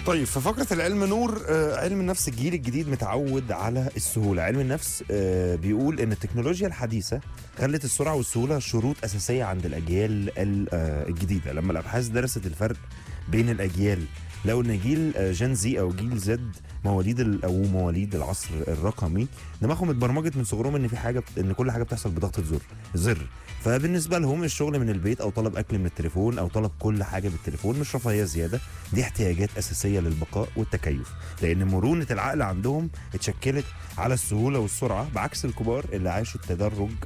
طيب في فقرة العلم نور آه، علم النفس الجيل الجديد متعود على السهولة علم النفس آه، بيقول ان التكنولوجيا الحديثة خلت السرعة والسهولة شروط أساسية عند الأجيال ال- آه، الجديدة لما الأبحاث درست الفرق بين الأجيال لقوا ان جيل آه، جين زي او جيل زد مواليد ال- او مواليد العصر الرقمي دماغهم اتبرمجت من صغرهم ان في حاجه بت- ان كل حاجه بتحصل بضغطه زر زر فبالنسبه لهم الشغل من البيت او طلب اكل من التليفون او طلب كل حاجه بالتليفون مش رفاهيه زياده دي احتياجات اساسيه للبقاء والتكيف لان مرونه العقل عندهم اتشكلت على السهوله والسرعه بعكس الكبار اللي عاشوا التدرج